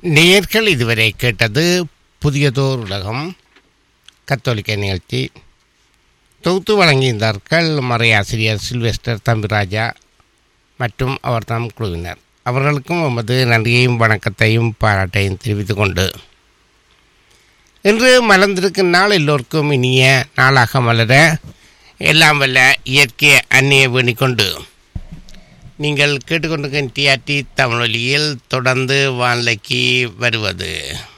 நேர்கள் இதுவரை கேட்டது புதியதோர் உலகம் கத்தோலிக்க நிகழ்ச்சி தொகுத்து வழங்கியிருந்தார்கள் மறையாசிரியர் சில்வெஸ்டர் தம்பிராஜா மற்றும் அவர்தாம் குழுவினர் அவர்களுக்கும் எமது நன்றியையும் வணக்கத்தையும் பாராட்டையும் தெரிவித்துக் கொண்டு இன்று மலர்ந்திருக்கும் நாள் எல்லோருக்கும் இனிய நாளாக மலர எல்லாம் வல்ல இயற்கை அன்னையை வேண்டிக்கொண்டு நீங்கள் கேட்டுக்கொண்டிருக்கும் டிஆர்டி தமிழொலியில் தொடர்ந்து வானிலைக்கு வருவது